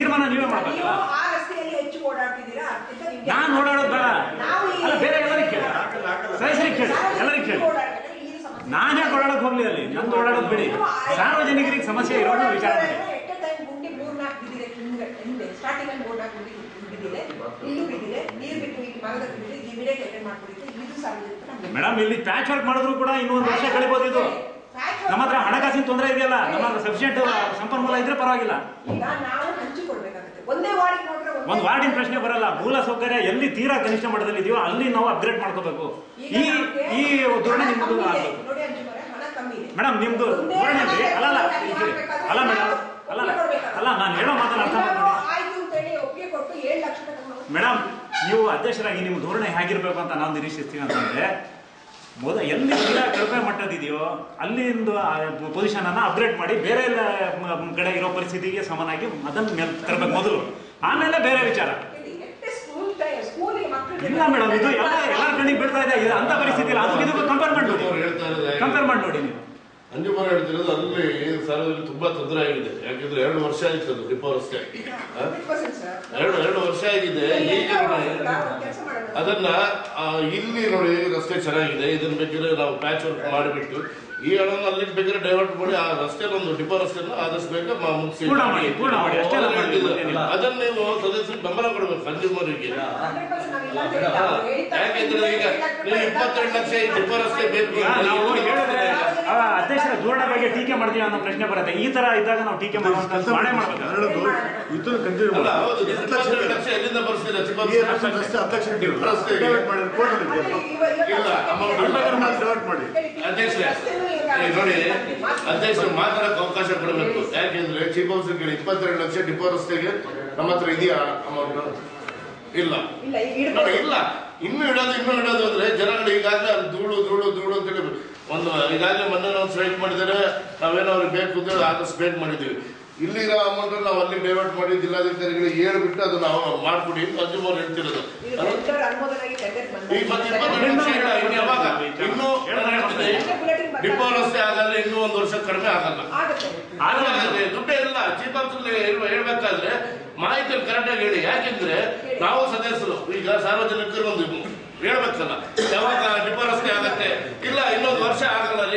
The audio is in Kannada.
ತೀರ್ಮಾನ ನೀವೇ ನೀವು ಮಾಡ್ಬೇಕಲ್ಲ ಆ ರಸ್ತೆಯಲ್ಲಿ ಹೆಚ್ಚು ಓಡಾಡ್ತಿದ್ದೀರಾ ಅದಕ್ಕಿಂತ ನಿಮ್ಗೆ ನಾನ್ ಓಡಾಡೋದು ಬೇಡ ನಾವು ಈ- ಅಲ್ಲ ಬೇರೆ ಎಲ್ಲರಿಗೆ ಕೇಳಿ ಸದಸ್ಯರಿಗೆ ಕೇಳಿ ಎಲ್ಲರಿಗೆ ಕೇಳಿ ಓಡಾಡ್ತಾರೆ, ಈ ಸಮಸ್ಯೆ. ನಾನ್ ಯಾಕೆ ಓಡಾಡೋದು ಹೋಗ್ಲಿ ಅಲ್ಲಿ ನಂದು ಓಡಾಡೋದು ಬಿಡಿ ನೀವು ಆ- ಸಾರ್ವಜನಿಕರಿಗೆ ಸಮಸ್ಯೆ ಇರೋದು ವಿಚಾರ ಮಾಡಿ ಎಟ್ ಎ ಟೈಮ್ ಗುಂಡಿ ಮೂರ್ನಾಲ್ಕು ಬಿದ್ದಿದೆ ಹಿಂದೆ ಹಿಂದೆ ಸ್ಟಾರ್ಟಿಂಗ್ ಅಲ್ಲಿ ಮೂರ್ನಾಲ್ಕು ಗುಂಡಿ ಬಿದ್ದಿದೆ ಇಲ್ಲೂ ಬಿದ್ದಿದೆ ನೀರು ಬಿಟ್ಟು ಇಲ್ಲಿ ಮರದ ಬಿದ್ದಿದೆ ಇಮಿಡಿಯೇಟ್ ಅಟೆಂಡ್ ಮಾಡ್ಬಿಟ್ಟಿದೆ ಇದು ಸಾರ್ವಜನಿಕ ನಮ್ಗೆ ಮೇಡಮ್ ಇಲ್ಲಿ ಪ್ಯಾಚ್ ವರ್ಕ್ ಮಾಡಿದ್ರು ಕೂಡ ಇನ್ನೂ ಒಂದು ವರ್ಷ ಕಳಿಬೋದು ಇದು ನಮ್ಮ ಹತ್ರ ಹಣಕಾಸಿನ ತೊಂದರೆ ಇದೆಯಲ್ಲ ನಮ್ಮ ಹತ್ರ ಸಫಿಷಿಯಂಟ್ ಸಂಪನ್ಮೂಲ ಇದ್ರೆ ಪರವಾಗಿಲ್ಲ ಈಗ ನಾವು ಹಂಚಿಕೊಡ್ಬೇಕಾಗುತ್ತೆ ಒಂದೇ ವಾರ್ಡಿಗೆ ನೋಡ್ರೆ ಒಂದೇ- ಒಂದು ವಾರ್ಡಿನ ಪ್ರಶ್ನೆ ಬರಲ್ಲ ಮೂಲ ಸೌಕರ್ಯ ಎಲ್ಲಿ ತೀರಾ ಕನಿಷ್ಠ ಮಟ್ಟದಲ್ಲಿ ಇದೆಯೋ ಅಲ್ಲಿ ನಾವು ಅಪ್ಗ್ರೇಡ್ ಮಾಡ್ಕೋಬೇಕು ಈಗ ಈ ನಮ್ಗೆ ಈ ಧೋರಣೆ ಹಣ ನಿಮ್ಮದು ಕಮ್ಮಿ ಇದೆ. ಆಗ್ಬೇಕು ನೋಡಿ ಅಂಜುಮರೆ, ಹಣ ಕಮ್ಮಿ ಇದೆ. ಮೇಡಮ್ ನಿಮ್ದು ಒಂದೇ ಧೋರಣೆ ಹಣ ಇದೆ. ಅಲ್ಲ ಅಲ್ಲ ಜಾಸ್ತಿ ಇಲ್ಲಿ ಕೇಳಿ. ಹಾಕ್ಬೇಕಾದ್ರೆ ಅಲ್ಲ ಮೇಡಮ್ ನಾವು ಅಲ್ಲ ಒಪ್ಪಿಗೆ ಕೊಡ್ಬೇಕಾಗುತ್ತೆ. ಅಲ್ಲ ನಾನು ಹೇಳೋ ಮಾತನ್ನ ಅರ್ಥ ಎಲ್ಲರೂ ಮಾಡ್ಕೊಳ್ಳಿ ಆಯ್ತು ಅಂತೇಳಿ ಒಪ್ಪಿಗೆ ಕೊಟ್ಟು ಏಳು ಲಕ್ಷ ತಗೊಂಡು ಮೇಡಮ್ ನೀವು ಅಧ್ಯಕ್ಷರಾಗಿ ನಿಮ್ಮ ಧೋರಣೆ ಹೇಗಿರ್ಬೇಕು ಅಂತ ನಾವು ನಿರೀಕ್ಷಿಸ್ತೀವಿ ಅಂತಂದ್ರೆ ಮೊದ ಎಲ್ಲಿ ತೀರಾ ಕಡಿಮೆ ಮಟ್ಟದಿದೆಯೋ ಅಲ್ಲಿಂದ ಪೊಸಿಷನ್ ಅನ್ನ ಅಪ್ಗ್ರೇಡ್ ಮಾಡಿ ಬೇರೆ ಎಲ್ಲ ಮ- ಮ್ ಕಡೆ ಇರೋ ಪರಿಸ್ಥಿತಿಗೆ ಸಮನಾಗಿ ಅದನ್ನ ಮೇಲೆ ತರಬೇಕು ಮೊದಲು ಆಮೇಲೆ ಬೇರೆ ವಿಚಾರ ಇಲ್ಲಿ ಎಷ್ಟೇ ಸ್ಕೂಲ್ ಟೈಮ್ ಸ್ಕೂಲಿಗೆ ಮಕ್ಕಳು ಇಲ್ಲ ಮೇಡಮ್ ಇದು ಎಲ್ಲ ಎಲ್ಲರ ಕಣ್ಣಿಗೆ ಬೀಳ್ತಾ ಇದೆ ಇದು ಅಂತ ಪರಿಸ್ಥಿತಿ ಇಲ್ಲ ಅದು ಇದಕ್ಕೂ ಕಂಪೇರ್ ಮಾಡಿ ನೋಡಿ ಅವ್ರು ಹೇಳ್ತಾ ಇರೋದು ಕಂಪೇರ್ ಮಾಡಿ ನೋಡಿ ನೀವು ಅಂಜುಮರ ಹೇಳ್ತಿರೋದು ಅಲ್ಲಿ ಸಾರ್ವಜನಿಕ ತುಂಬಾ ತೊಂದರೆ ಆಗಿದೆ ಯಾಕಂದ್ರೆ ಎರಡು ವರ್ಷ ಆಯ್ತು ಅದು ಡಿಪೋ ರಸ್ತೆ ಆ? ಸರ್ ಎರಡು ಎರಡು ವರ್ಷ ಆಗಿದೆ ಈಗ ನೋಡಿ, ಕೆಲಸ ಮಾಡೋಣ ಅದನ್ನ ಆ, ಇಲ್ಲಿ ನೋಡಿ ರಸ್ತೆ ಚೆನ್ನಾಗಿದೆ ಇದನ್ನ ಬೇಕಾದ್ರೆ ನಾವು ಪ್ಯಾಚ್ ವರ್ಕ್ ಮಾಡಿಬಿಟ್ಟು ಈ ಹಣನ ಅಲ್ಲಿ ಬೇಕಾದ್ರೆ ಡೈವರ್ಟ್ ಮಾಡಿ ಆ ರಸ್ತೆ ಒಂದು ಡಿಪೋ ರಸ್ತೆನ ಆದಷ್ಟು ಬೇಗ ಮ- ಮುಗಿಸಿ ಪೂರ್ಣ ಮಾಡಿ, ಪೂರ್ಣ ಮಾಡಿ, ಅಷ್ಟೆಲ್ಲ ಮಾಡಿ, ಮತ್ತೇನಿಲ್ಲ. ಅದನ್ನ ನೀವು ಸದಸ್ಯರಿಗೆ ಬೆಂಬಲ ಕೊಡಬೇಕು ಕಂಜೂಮರಿಗೆ ಯಾಕೆಂದ್ರೆ ಈಗ ನೀವು ಇಪ್ಪತ್ತೆರಡು ಲಕ್ಷ ಈ ಡಿಪೋ ರಸ್ತೆ ಬೇಕು ಈಗ ಅಂತ ನಾವು ಇಲ್ಲಿ ಹೇಳಿದ್ರೆ ಆ ಅಧ್ಯಕ್ಷರ ಧೋರಣೆ ಬಗ್ಗೆ ಟೀಕೆ ಮಾಡ್ತೀವಿ ಅನ್ನೋ ಪ್ರಶ್ನೆ ಬರುತ್ತೆ ಈ ತರ ಇದ್ದಾಗ ನಾವು ಟೀಕೆ ಮಾಡುವಂತ ಮಾಡೇ ಮಾಡ್ಬೇಕು ಹೇಳೋದು ಇದನ್ನು ಕಂಟಿನ್ಯೂ ಅಲ್ಲ ಮಾಡಿ ಹೌದು ಇಪ್ಪತ್ತೆರಡು ಲಕ್ಷ ಎಲ್ಲಿಂದ ಬರ್ಸ್ತೀರಾ ಈ ಚಿಕ್ಕಬಳ್ಳಾಪುರ ರಸ್ತೆ ರಸ್ತೆ ಹತ್ತು ಲಕ್ಷ ಡಿಪೋ ರಸ್ತೆಗೆ ಡೈವರ್ಟ್ ಮಾಡಿ ಕೋರ್ಟಲ್ಲಿ ಇದೆಯಲ್ಲ ಇಲ್ಲ, amount ಇಲ್ಲ. ಡೈವರ್ಟ್ ಮಾಡಿ ಅಧ್ಯಕ್ಷರೇ ಈ ನೋಡಿ ಅಧ್ಯಕ್ಷರು ಮಾತಾಡಕ್ಕೆ ಅವಕಾಶ ಕೊಡಬೇಕು ಯಾಕೆಂದ್ರೆ ಚೀಫ್ ಆಫೀಸರ್ ಕೇಳಿ ಇಪ್ಪತ್ತೆರಡು ಲಕ್ಷ ಡಿಪೋ ರಸ್ತೆಗೆ ನಮ್ಮ ಹತ್ರ ಇದೆಯಾ ಅಮೌಂಟ್ ಇಲ್ಲ ಇಲ್ಲ ಈಗ ನೋಡಿ ಇಡ್ಬೇಕು ಇಲ್ಲ ಇನ್ನು ಇಡೋದು ಇನ್ನು ಇಡೋದು ಅಂದ್ರೆ ಜನಗಳು ಈಗಾಗಲೇ ಅಲ್ಲಿ ಧೂಳು ಧೂಳು ಧೂಳು ಅಂತ ಹೇಳಿ ಒಂದು ಈಗಾಗಲೇ ಮೊನ್ನೆ ನಾವು ಸ್ಟ್ರೈಕ್ ಮಾಡಿದರೆ ನಾವೇನೋ ಅವ್ರಿಗೆ ಬೇಕು ಅಂತ ಹೇಳಿ ಆದಷ್ಟು ಬೇಗ ಮಾಡಿದ್ದೀವಿ ಇಲ್ಲಿರೋ ಅಮೌಂಟ್ ನಾವು ಅಲ್ಲಿ ಡೈವರ್ಟ್ ಮಾಡಿ ಜಿಲ್ಲಾಧಿಕಾರಿಗಳಿಗೆ ಹೇಳ್ಬಿಟ್ಟು ಅದು ನಾವು ಮಾಡ್ಕೊಡಿ ಅಂತ ಅಂಜುಮವ್ರು ಹೇಳ್ತಿರೋದು ಇದು ಟೆಂಡರ್ ಅನುಮೋದನೆಗೆ ಟೆಂಡರ್ ಈಗ ಮತ್ತೆ ಇಪ್ಪತ್ತೆರಡು ಲಕ್ಷ ಇಲ್ಲ ಇನ್ನು ಯಾವಾಗ ಇನ್ನು ನಾನು ಹೇಳ್ತೀನಿ, ಡಿಪೋ ರಸ್ತೆ ಆಗಲ್ಲ ಇನ್ನೂ ಒಂದು ವರ್ಷ ಕಡಿಮೆ ಆಗಲ್ಲ ಆಗುತ್ತೆ ಆಗಲ್ಲ ದುಡ್ಡೇ ಇಲ್ಲ ಚೀಫ್ ಆಫೀಸರ್ ಹೇಳ್ಬೇಕಾದ್ರೆ ಮಾಹಿತಿ ಕರೆಕ್ಟ್ ಆಗಿ ಹೇಳಿ ಯಾಕೆಂದ್ರೆ ನಾವು ಸದಸ್ಯರು ಈಗ ಸಾರ್ವಜನಿಕರು ಒಂದು ಹೇಳ್ಬೇಕಲ್ಲ ಯಾವಾಗ ಡಿಪೋ ರಸ್ತೆ ಆಗತ್ತೆ ಇಲ್ಲ ಇನ್ನೊಂದು ವರ್ಷ ಆಗಲ್ಲ